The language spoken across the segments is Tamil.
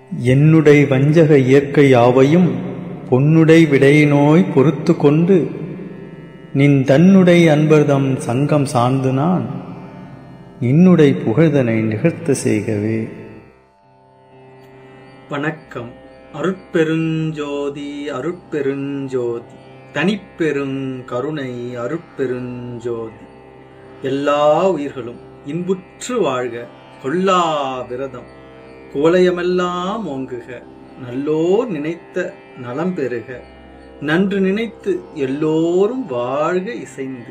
என்னுடை வஞ்சக இயற்கை யாவையும் பொன்னுடை விடையினோய் பொறுத்து கொண்டு நின் தன்னுடை அன்பர்தம் சங்கம் சார்ந்து நான் நின்னுடை புகழ்தனை நிகழ்த்த செய்கவே வணக்கம் அருட்பெருஞ்சோதி அருட்பெருஞ்சோதி தனிப்பெருங் கருணை அருட்பெருஞ்சோதி எல்லா உயிர்களும் இன்புற்று வாழ்க கொல்லா விரதம் கோலயமெல்லாம் ஓங்குக நல்லோர் நினைத்த நலம் பெறுக நன்று நினைத்து எல்லோரும் வாழ்க இசைந்து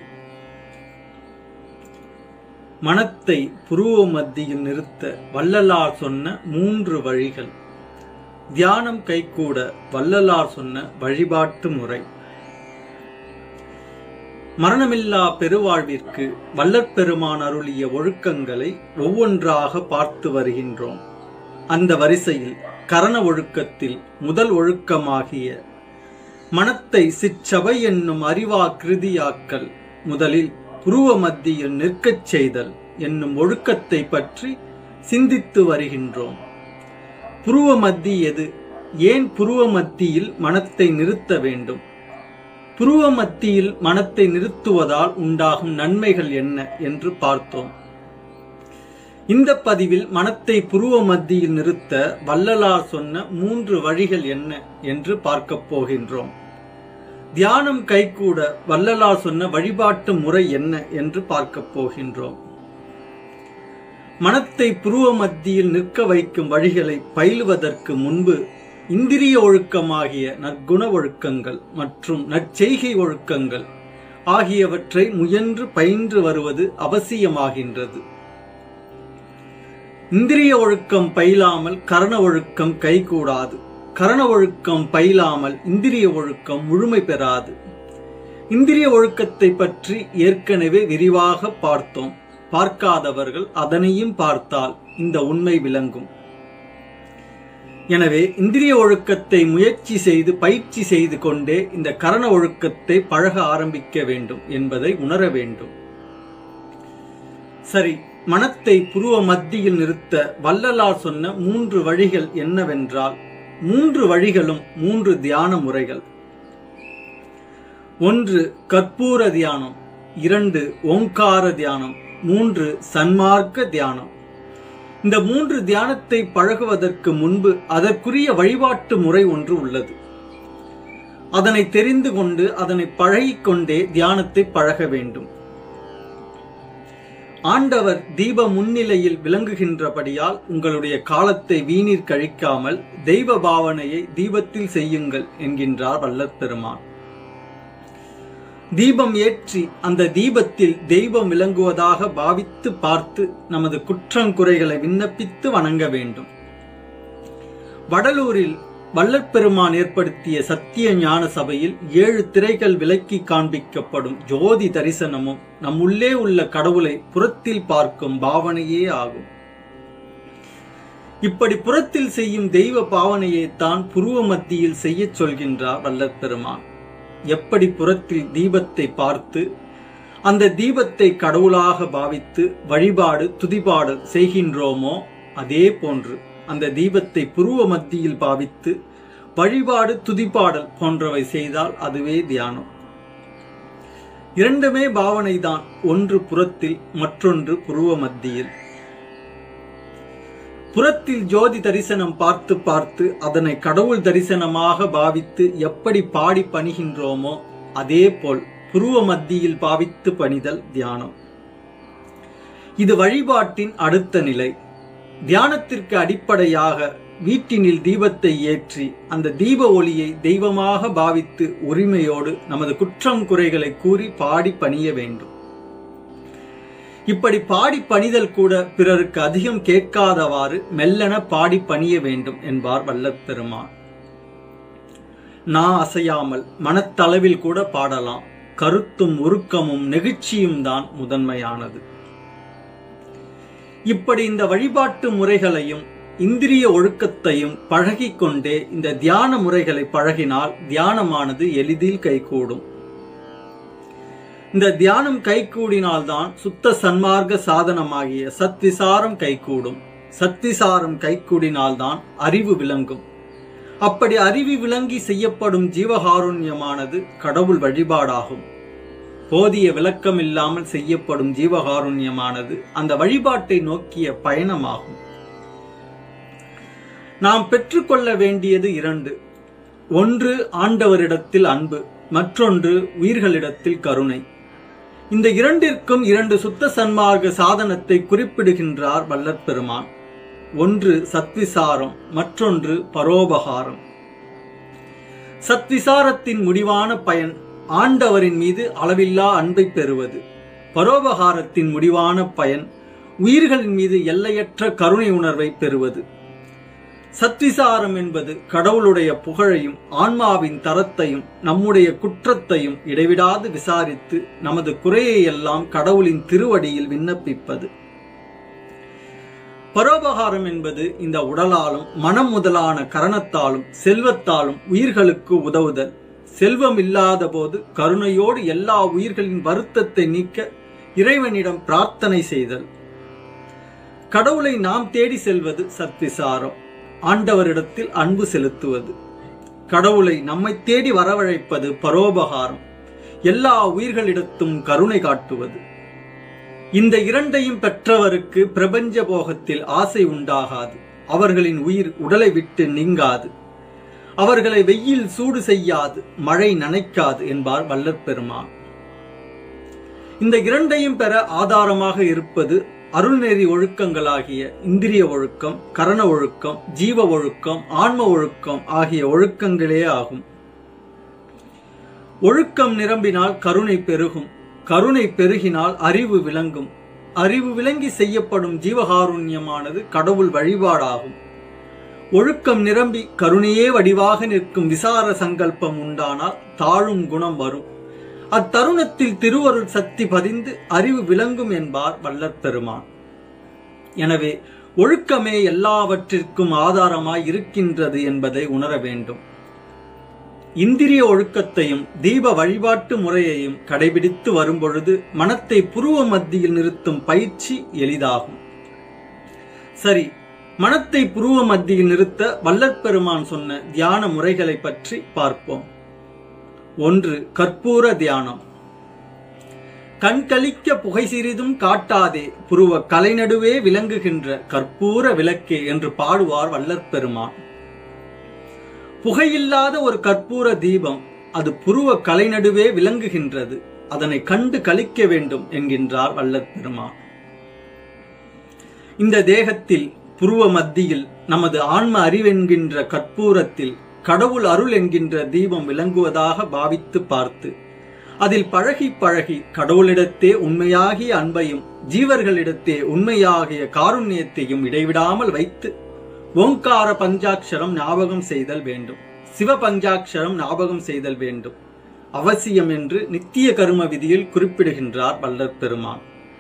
மனத்தை புருவ மத்தியில் நிறுத்த வள்ளலார் சொன்ன மூன்று வழிகள் தியானம் கைகூட வள்ளலார் சொன்ன வழிபாட்டு முறை மரணமில்லா பெருவாழ்விற்கு வல்லற்பெருமான் அருளிய ஒழுக்கங்களை ஒவ்வொன்றாக பார்த்து வருகின்றோம் அந்த வரிசையில் கரண ஒழுக்கத்தில் முதல் ஒழுக்கமாகிய மனத்தை சிற்றவை என்னும் அறிவா கிருதியாக்கல் முதலில் புருவ மத்தியில் நிற்கச் செய்தல் என்னும் ஒழுக்கத்தை பற்றி சிந்தித்து வருகின்றோம் புருவ மத்தி எது ஏன் புருவ மத்தியில் மனத்தை நிறுத்த வேண்டும் புருவ மத்தியில் மனத்தை நிறுத்துவதால் உண்டாகும் நன்மைகள் என்ன என்று பார்த்தோம் இந்த பதிவில் மனத்தை புருவ மத்தியில் நிறுத்த வள்ளலார் சொன்ன மூன்று வழிகள் என்ன என்று பார்க்கப் போகின்றோம் தியானம் கைகூட வள்ளலார் சொன்ன வழிபாட்டு முறை என்ன என்று பார்க்கப் போகின்றோம் மனத்தை புருவ மத்தியில் நிற்க வைக்கும் வழிகளை பயிலுவதற்கு முன்பு இந்திரிய ஒழுக்கமாகிய நற்குண ஒழுக்கங்கள் மற்றும் நற்செய்கை ஒழுக்கங்கள் ஆகியவற்றை முயன்று பயின்று வருவது அவசியமாகின்றது இந்திரிய ஒழுக்கம் பயிலாமல் கரண ஒழுக்கம் கைகூடாது கரண ஒழுக்கம் பயிலாமல் இந்திரிய ஒழுக்கம் முழுமை பெறாது இந்திரிய ஒழுக்கத்தை பற்றி ஏற்கனவே விரிவாக பார்த்தோம் பார்க்காதவர்கள் அதனையும் பார்த்தால் இந்த உண்மை விளங்கும் எனவே இந்திரிய ஒழுக்கத்தை முயற்சி செய்து பயிற்சி செய்து கொண்டே இந்த கரண ஒழுக்கத்தை பழக ஆரம்பிக்க வேண்டும் என்பதை உணர வேண்டும் சரி மனத்தை புருவ மத்தியில் நிறுத்த வள்ளலார் சொன்ன மூன்று வழிகள் என்னவென்றால் மூன்று வழிகளும் மூன்று தியான முறைகள் ஒன்று கற்பூர தியானம் இரண்டு ஓங்கார தியானம் மூன்று சன்மார்க்க தியானம் இந்த மூன்று தியானத்தை பழகுவதற்கு முன்பு அதற்குரிய வழிபாட்டு முறை ஒன்று உள்ளது அதனை தெரிந்து கொண்டு அதனை பழகிக்கொண்டே தியானத்தை பழக வேண்டும் ஆண்டவர் தீப முன்னிலையில் விளங்குகின்றபடியால் உங்களுடைய காலத்தை வீணீர் கழிக்காமல் தெய்வ பாவனையை தீபத்தில் செய்யுங்கள் என்கின்றார் வல்லற் பெருமான் தீபம் ஏற்றி அந்த தீபத்தில் தெய்வம் விளங்குவதாக பாவித்து பார்த்து நமது குற்றங்குறைகளை விண்ணப்பித்து வணங்க வேண்டும் வடலூரில் வல்லற்பெருமான் ஏற்படுத்திய சத்திய ஞான சபையில் ஏழு திரைகள் விலக்கி காண்பிக்கப்படும் ஜோதி தரிசனமும் நம் உள்ளே உள்ள கடவுளை புறத்தில் பார்க்கும் பாவனையே ஆகும் இப்படி புறத்தில் செய்யும் தெய்வ பாவனையை தான் புருவ மத்தியில் செய்யச் சொல்கின்றார் வல்லற்பெருமான் எப்படி புறத்தில் தீபத்தை பார்த்து அந்த தீபத்தை கடவுளாக பாவித்து வழிபாடு துதிபாடல் செய்கின்றோமோ அதே போன்று அந்த தீபத்தை புருவ மத்தியில் பாவித்து வழிபாடு துதிப்பாடல் போன்றவை செய்தால் அதுவே தியானம் இரண்டுமே பாவனைதான் ஒன்று புறத்தில் மற்றொன்று புருவ மத்தியில் புறத்தில் ஜோதி தரிசனம் பார்த்து பார்த்து அதனை கடவுள் தரிசனமாக பாவித்து எப்படி பாடி பணிகின்றோமோ அதே போல் புருவ மத்தியில் பாவித்து பணிதல் தியானம் இது வழிபாட்டின் அடுத்த நிலை தியானத்திற்கு அடிப்படையாக வீட்டினில் தீபத்தை ஏற்றி அந்த தீப ஒளியை தெய்வமாக பாவித்து உரிமையோடு நமது குற்றம் குறைகளை கூறி பாடி பணிய வேண்டும் இப்படி பாடி பணிதல் கூட பிறருக்கு அதிகம் கேட்காதவாறு மெல்லென பாடி பணிய வேண்டும் என்பார் வல்லப்பெருமான் நான் அசையாமல் மனத்தளவில் கூட பாடலாம் கருத்தும் உருக்கமும் நெகிழ்ச்சியும் தான் முதன்மையானது இப்படி இந்த வழிபாட்டு முறைகளையும் இந்திரிய ஒழுக்கத்தையும் பழகிக் கொண்டே இந்த தியான முறைகளை பழகினால் தியானமானது எளிதில் கைகூடும் இந்த தியானம் கைகூடினால்தான் சுத்த சன்மார்க்க சாதனமாகிய சத்விசாரம் கைகூடும் சத்விசாரம் கைகூடினால்தான் அறிவு விளங்கும் அப்படி அறிவு விளங்கி செய்யப்படும் ஜீவகாருண்யமானது கடவுள் வழிபாடாகும் போதிய விளக்கம் இல்லாமல் செய்யப்படும் ஜீவகாருண்யமானது அந்த வழிபாட்டை நோக்கிய பயணமாகும் நாம் பெற்றுக்கொள்ள வேண்டியது இரண்டு ஒன்று ஆண்டவரிடத்தில் அன்பு மற்றொன்று உயிர்களிடத்தில் கருணை இந்த இரண்டிற்கும் இரண்டு சுத்த சன்மார்க்க சாதனத்தை குறிப்பிடுகின்றார் வல்லற் பெருமான் ஒன்று சத்விசாரம் மற்றொன்று பரோபகாரம் சத்விசாரத்தின் முடிவான பயன் ஆண்டவரின் மீது அளவில்லா அன்பை பெறுவது பரோபகாரத்தின் முடிவான பயன் உயிர்களின் மீது எல்லையற்ற கருணை உணர்வை பெறுவது சத்விசாரம் என்பது கடவுளுடைய புகழையும் ஆன்மாவின் தரத்தையும் நம்முடைய குற்றத்தையும் இடைவிடாது விசாரித்து நமது குறையை எல்லாம் கடவுளின் திருவடியில் விண்ணப்பிப்பது பரோபகாரம் என்பது இந்த உடலாலும் மனம் முதலான கரணத்தாலும் செல்வத்தாலும் உயிர்களுக்கு உதவுதல் செல்வம் இல்லாத போது கருணையோடு எல்லா உயிர்களின் வருத்தத்தை நீக்க இறைவனிடம் பிரார்த்தனை செய்தல் கடவுளை நாம் தேடி செல்வது சத்விசாரம் ஆண்டவரிடத்தில் அன்பு செலுத்துவது கடவுளை நம்மை தேடி வரவழைப்பது பரோபகாரம் எல்லா உயிர்களிடத்தும் கருணை காட்டுவது இந்த இரண்டையும் பெற்றவருக்கு பிரபஞ்ச போகத்தில் ஆசை உண்டாகாது அவர்களின் உயிர் உடலை விட்டு நீங்காது அவர்களை வெயில் சூடு செய்யாது மழை நனைக்காது என்பார் வல்லற் பெருமான் இந்த இரண்டையும் பெற ஆதாரமாக இருப்பது அருள்நெறி ஒழுக்கங்களாகிய இந்திரிய ஒழுக்கம் கரண ஒழுக்கம் ஜீவ ஒழுக்கம் ஆன்ம ஒழுக்கம் ஆகிய ஒழுக்கங்களே ஆகும் ஒழுக்கம் நிரம்பினால் கருணை பெருகும் கருணை பெருகினால் அறிவு விளங்கும் அறிவு விளங்கி செய்யப்படும் ஜீவகாருண்யமானது கடவுள் வழிபாடாகும் ஒழுக்கம் நிரம்பி கருணையே வடிவாக நிற்கும் விசார சங்கல்பம் உண்டானால் தாழும் குணம் வரும் அத்தருணத்தில் திருவருள் சக்தி பதிந்து அறிவு விளங்கும் என்பார் வல்லற் பெருமான் எனவே ஒழுக்கமே எல்லாவற்றிற்கும் ஆதாரமாய் இருக்கின்றது என்பதை உணர வேண்டும் இந்திரிய ஒழுக்கத்தையும் தீப வழிபாட்டு முறையையும் கடைபிடித்து வரும்பொழுது மனத்தை புருவ மத்தியில் நிறுத்தும் பயிற்சி எளிதாகும் சரி மனத்தை புருவ மத்தியில் நிறுத்த வல்லற் பெருமான் சொன்ன தியான முறைகளை பற்றி பார்ப்போம் ஒன்று கற்பூர தியானம் கண்களிக்க புகை சிறிதும் காட்டாதே புருவ கலைநடுவே விளங்குகின்ற கற்பூர விளக்கே என்று பாடுவார் வல்லற் பெருமான் புகையில்லாத ஒரு கற்பூர தீபம் அது புருவ கலைநடுவே விளங்குகின்றது அதனை கண்டு கழிக்க வேண்டும் என்கின்றார் வல்லற் பெருமான் இந்த தேகத்தில் புருவ மத்தியில் நமது ஆன்ம அறிவென்கின்ற கற்பூரத்தில் கடவுள் அருள் என்கின்ற தீபம் விளங்குவதாக பாவித்து பார்த்து அதில் பழகி பழகி கடவுளிடத்தே உண்மையாகிய அன்பையும் ஜீவர்களிடத்தே உண்மையாகிய காருண்யத்தையும் இடைவிடாமல் வைத்து ஓங்கார பஞ்சாட்சரம் ஞாபகம் செய்தல் வேண்டும் சிவ பஞ்சாட்சரம் ஞாபகம் செய்தல் வேண்டும் அவசியம் என்று நித்திய கரும விதியில் குறிப்பிடுகின்றார் வல்லற் பெருமான்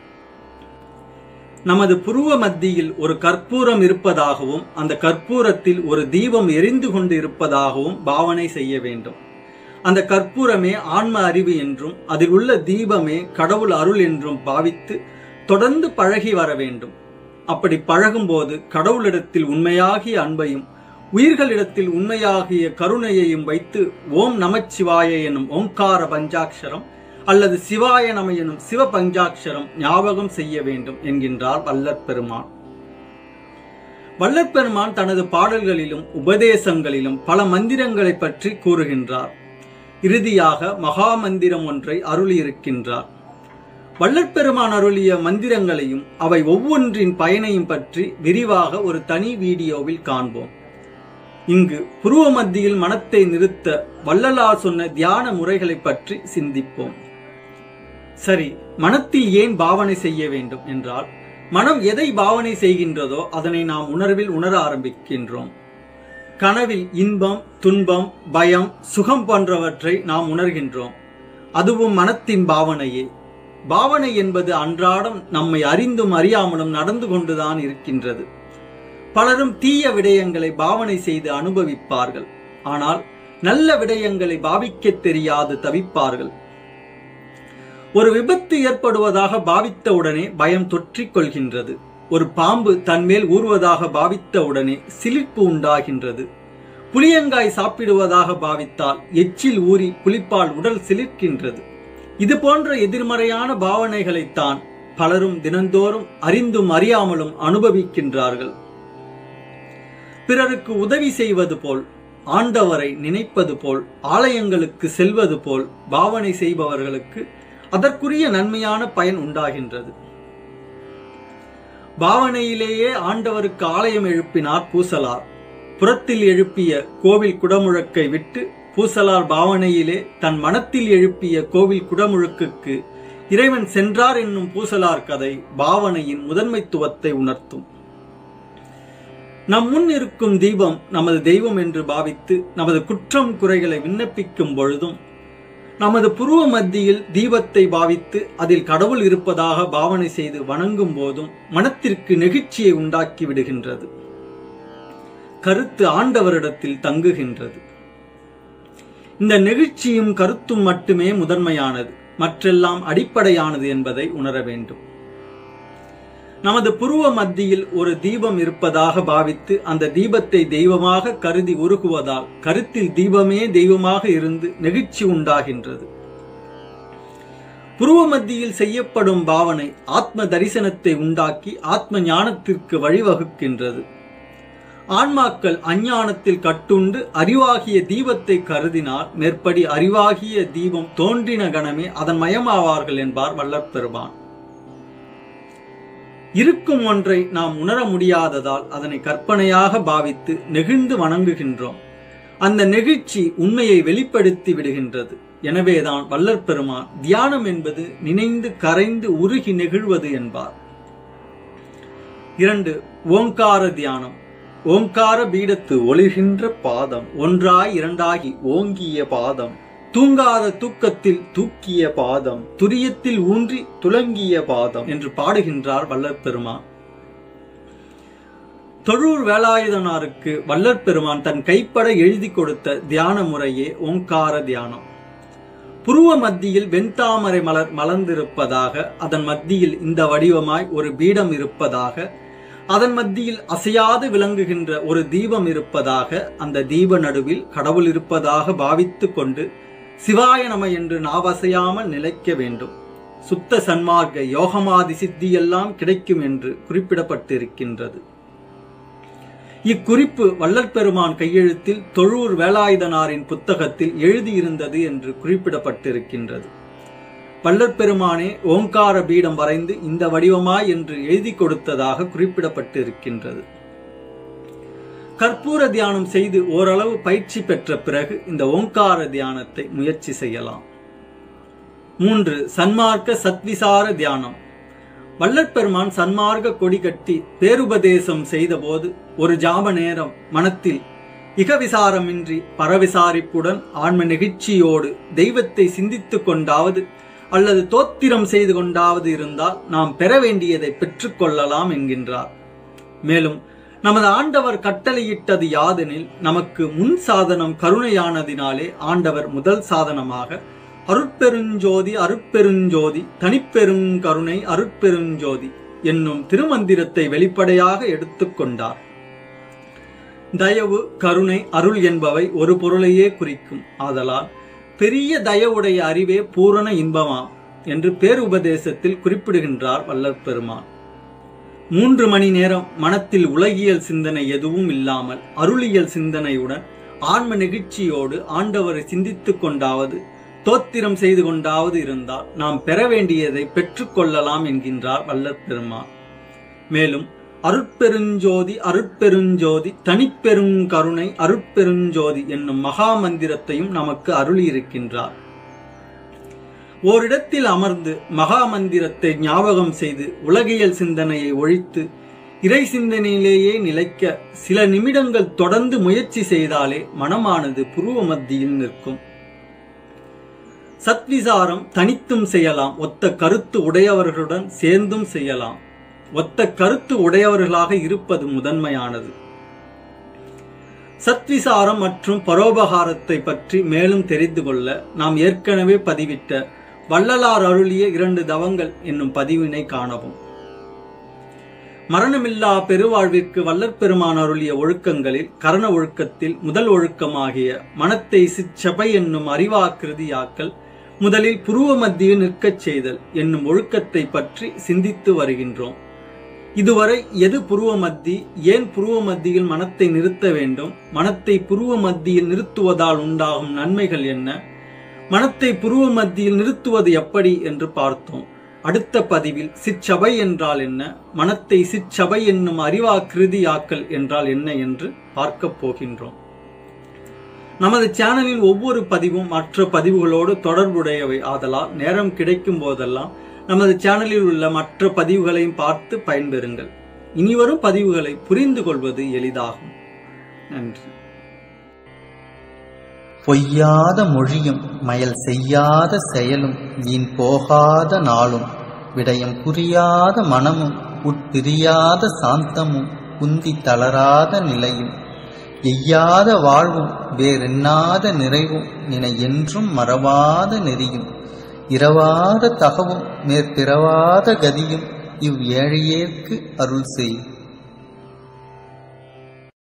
நமது புருவ மத்தியில் ஒரு கற்பூரம் இருப்பதாகவும் அந்த கற்பூரத்தில் ஒரு தீபம் எரிந்து கொண்டு இருப்பதாகவும் பாவனை செய்ய வேண்டும் அந்த கற்பூரமே ஆன்ம அறிவு என்றும் அதில் உள்ள தீபமே கடவுள் அருள் என்றும் பாவித்து தொடர்ந்து பழகி வர வேண்டும் அப்படி பழகும்போது கடவுளிடத்தில் உண்மையாகிய அன்பையும் உயிர்களிடத்தில் உண்மையாகிய கருணையையும் வைத்து ஓம் நமச்சிவாய எனும் ஓங்கார பஞ்சாட்சரம் அல்லது சிவாய நம எனும் சிவ பஞ்சாட்சரம் ஞாபகம் செய்ய வேண்டும் என்கின்றார் வல்லற் பெருமான் வல்லற் பெருமான் தனது பாடல்களிலும் உபதேசங்களிலும் பல மந்திரங்களை பற்றி கூறுகின்றார் இறுதியாக மகா மந்திரம் ஒன்றை அருளியிருக்கின்றார் வல்லற்பெருமான் அருளிய மந்திரங்களையும் அவை ஒவ்வொன்றின் பயனையும் பற்றி விரிவாக ஒரு தனி வீடியோவில் காண்போம் இங்கு புருவ மத்தியில் மனத்தை நிறுத்த வள்ளலார் சொன்ன தியான முறைகளை பற்றி சிந்திப்போம் சரி மனத்தில் ஏன் பாவனை செய்ய வேண்டும் என்றால் மனம் எதை பாவனை செய்கின்றதோ அதனை நாம் உணர்வில் உணர ஆரம்பிக்கின்றோம் கனவில் இன்பம் துன்பம் பயம் சுகம் போன்றவற்றை நாம் உணர்கின்றோம் அதுவும் மனத்தின் பாவனையே பாவனை என்பது அன்றாடம் நம்மை அறிந்தும் அறியாமலும் நடந்து கொண்டுதான் இருக்கின்றது பலரும் தீய விடயங்களை பாவனை செய்து அனுபவிப்பார்கள் ஆனால் நல்ல விடயங்களை பாவிக்க தெரியாது தவிப்பார்கள் ஒரு விபத்து ஏற்படுவதாக பாவித்தவுடனே பயம் தொற்றிக் கொள்கின்றது ஒரு பாம்பு தன்மேல் ஊறுவதாக பாவித்த உடனே சிலிர்ப்பு உண்டாகின்றது புளியங்காய் சாப்பிடுவதாக பாவித்தால் எச்சில் ஊறி புளிப்பால் உடல் சிலிர்க்கின்றது இது போன்ற எதிர்மறையான பாவனைகளைத்தான் பலரும் தினந்தோறும் அறிந்தும் அறியாமலும் அனுபவிக்கின்றார்கள் பிறருக்கு உதவி செய்வது போல் ஆண்டவரை நினைப்பது போல் ஆலயங்களுக்கு செல்வது போல் பாவனை செய்பவர்களுக்கு அதற்குரிய நன்மையான பயன் உண்டாகின்றது பாவனையிலேயே ஆண்டவருக்கு ஆலயம் எழுப்பினார் பூசலார் புறத்தில் எழுப்பிய கோவில் குடமுழக்கை விட்டு பூசலார் பாவனையிலே தன் மனத்தில் எழுப்பிய கோவில் குடமுழுக்குக்கு இறைவன் சென்றார் என்னும் பூசலார் கதை பாவனையின் முதன்மைத்துவத்தை உணர்த்தும் நம் முன் இருக்கும் தீபம் நமது தெய்வம் என்று பாவித்து நமது குற்றம் குறைகளை விண்ணப்பிக்கும் பொழுதும் நமது புருவ மத்தியில் தீபத்தை பாவித்து அதில் கடவுள் இருப்பதாக பாவனை செய்து வணங்கும் போதும் மனத்திற்கு நெகிழ்ச்சியை உண்டாக்கி விடுகின்றது கருத்து ஆண்டவரிடத்தில் தங்குகின்றது இந்த நெகிழ்ச்சியும் கருத்தும் மட்டுமே முதன்மையானது மற்றெல்லாம் அடிப்படையானது என்பதை உணர வேண்டும் நமது புருவ மத்தியில் ஒரு தீபம் இருப்பதாக பாவித்து அந்த தீபத்தை தெய்வமாக கருதி உருகுவதால் கருத்தில் தீபமே தெய்வமாக இருந்து நெகிழ்ச்சி உண்டாகின்றது புருவ மத்தியில் செய்யப்படும் பாவனை ஆத்ம தரிசனத்தை உண்டாக்கி ஆத்ம ஞானத்திற்கு வழிவகுக்கின்றது ஆன்மாக்கள் அஞ்ஞானத்தில் கட்டுண்டு அறிவாகிய தீபத்தை கருதினால் மேற்படி அறிவாகிய தீபம் தோன்றின கணமே அதன் மயமாவார்கள் என்பார் வல்லற்பெருமான் இருக்கும் ஒன்றை நாம் உணர முடியாததால் அதனை கற்பனையாக பாவித்து நெகிழ்ந்து வணங்குகின்றோம் அந்த நெகிழ்ச்சி உண்மையை வெளிப்படுத்தி விடுகின்றது எனவேதான் வல்லற் பெருமான் தியானம் என்பது நினைந்து கரைந்து உருகி நெகிழ்வது என்பார் இரண்டு ஓங்கார தியானம் ஓங்கார பீடத்து ஒளிர்கின்ற பாதம் ஒன்றாய் இரண்டாகி ஓங்கிய பாதம் தூங்காத தூக்கத்தில் தூக்கிய பாதம் துரியத்தில் ஊன்றி துலங்கிய பாதம் என்று பாடுகின்றார் வல்லற் பெருமான் தொழூர் வேலாயுதனாருக்கு வல்லற் பெருமான் தன் கைப்பட எழுதி கொடுத்த தியான முறையே ஓங்கார தியானம் புருவ மத்தியில் வெண்தாமரை மலர் மலர்ந்திருப்பதாக அதன் மத்தியில் இந்த வடிவமாய் ஒரு பீடம் இருப்பதாக அதன் மத்தியில் அசையாது விளங்குகின்ற ஒரு தீபம் இருப்பதாக அந்த தீப நடுவில் கடவுள் இருப்பதாக பாவித்து கொண்டு சிவாய நம என்று நாவசையாமல் நிலைக்க வேண்டும் சுத்த சன்மார்க்க யோகமாதி சித்தியெல்லாம் கிடைக்கும் என்று குறிப்பிடப்பட்டிருக்கின்றது இக்குறிப்பு வள்ளற்பெருமான் கையெழுத்தில் தொழூர் வேலாயுதனாரின் புத்தகத்தில் எழுதியிருந்தது என்று குறிப்பிடப்பட்டிருக்கின்றது வள்ளற்பெருமானே ஓங்கார பீடம் வரைந்து இந்த வடிவமாய் என்று எழுதி கொடுத்ததாக குறிப்பிடப்பட்டிருக்கின்றது கற்பூர தியானம் செய்து ஓரளவு பயிற்சி பெற்ற பிறகு இந்த ஓங்கார தியானத்தை முயற்சி செய்யலாம் மூன்று சன்மார்க்க சத்விசார தியானம் வல்லற்பெருமான் சன்மார்க்க கொடி கட்டி பேருபதேசம் செய்தபோது ஒரு ஜாம நேரம் மனத்தில் இகவிசாரமின்றி பரவிசாரிப்புடன் ஆன்ம நெகிழ்ச்சியோடு தெய்வத்தை சிந்தித்துக் கொண்டாவது அல்லது தோத்திரம் செய்து கொண்டாவது இருந்தால் நாம் பெற வேண்டியதை பெற்றுக்கொள்ளலாம் என்கின்றார் மேலும் நமது ஆண்டவர் கட்டளையிட்டது யாதெனில் நமக்கு முன் சாதனம் கருணையானதினாலே ஆண்டவர் முதல் சாதனமாக அருட்பெருஞ்சோதி அருட்பெருஞ்சோதி தனிப்பெருங்கருணை அருட்பெருஞ்சோதி என்னும் திருமந்திரத்தை வெளிப்படையாக எடுத்துக்கொண்டார் தயவு கருணை அருள் என்பவை ஒரு பொருளையே குறிக்கும் ஆதலால் பெரிய தயவுடைய அறிவே பூரண இன்பமாம் என்று பேருபதேசத்தில் குறிப்பிடுகின்றார் வல்லற் பெருமான் மூன்று மணி நேரம் மனத்தில் உலகியல் சிந்தனை எதுவும் இல்லாமல் அருளியல் சிந்தனையுடன் ஆன்ம நெகிழ்ச்சியோடு ஆண்டவரை சிந்தித்துக் கொண்டாவது தோத்திரம் செய்து கொண்டாவது இருந்தால் நாம் பெற வேண்டியதை பெற்றுக்கொள்ளலாம் என்கின்றார் வல்லற் பெருமான் மேலும் அருட்பெருஞ்சோதி அருட்பெருஞ்சோதி தனிப்பெருங்கருணை அருட்பெருஞ்சோதி என்னும் மகா மந்திரத்தையும் நமக்கு அருளியிருக்கின்றார் ஓரிடத்தில் அமர்ந்து மகா மந்திரத்தை ஞாபகம் செய்து உலகியல் சிந்தனையை ஒழித்து இறை சிந்தனையிலேயே நிலைக்க சில நிமிடங்கள் தொடர்ந்து முயற்சி செய்தாலே மனமானது புருவ மத்தியில் நிற்கும் சத்விசாரம் தனித்தும் செய்யலாம் ஒத்த கருத்து உடையவர்களுடன் சேர்ந்தும் செய்யலாம் ஒத்த கருத்து உடையவர்களாக இருப்பது முதன்மையானது சத்விசாரம் மற்றும் பரோபகாரத்தை பற்றி மேலும் தெரிந்து கொள்ள நாம் ஏற்கனவே பதிவிட்ட வள்ளலார் அருளிய இரண்டு தவங்கள் என்னும் பதிவினை காணவும் மரணமில்லா பெருவாழ்விற்கு வல்லற்பெருமான் அருளிய ஒழுக்கங்களில் கரண ஒழுக்கத்தில் முதல் ஒழுக்கமாகிய மனத்தை சிச்சபை என்னும் அறிவாக்கிருதியாக்கல் முதலில் புருவ மத்தியில் நிற்கச் செய்தல் என்னும் ஒழுக்கத்தை பற்றி சிந்தித்து வருகின்றோம் இதுவரை எது புருவ மத்தி ஏன் புருவ மத்தியில் மனத்தை நிறுத்த வேண்டும் மனத்தை புருவ மத்தியில் நிறுத்துவதால் உண்டாகும் நன்மைகள் என்ன மனத்தை புருவ மத்தியில் நிறுத்துவது எப்படி என்று பார்த்தோம் அடுத்த பதிவில் சிற்சபை என்றால் என்ன மனத்தை சிற்சபை என்னும் அறிவாக்கிருதியாக்கல் என்றால் என்ன என்று பார்க்கப் போகின்றோம் நமது சேனலில் ஒவ்வொரு பதிவும் மற்ற பதிவுகளோடு தொடர்புடையவை ஆதலால் நேரம் கிடைக்கும் போதெல்லாம் நமது சேனலில் உள்ள மற்ற பதிவுகளையும் பார்த்து பயன்பெறுங்கள் இனிவரும் பதிவுகளை புரிந்து கொள்வது எளிதாகும் நன்றி பொய்யாத மொழியும் மயல் செய்யாத செயலும் வீண் போகாத நாளும் விடயம் புரியாத மனமும் உட்பிரியாத சாந்தமும் குந்தி தளராத நிலையும் எய்யாத வாழ்வும் வேறெண்ணாத நிறைவும் நினை என்றும் மறவாத நெறியும் இரவாத தகவும் மேற்பிறவாத கதியும் இவ் ஏழையேற்கு அருள் செய்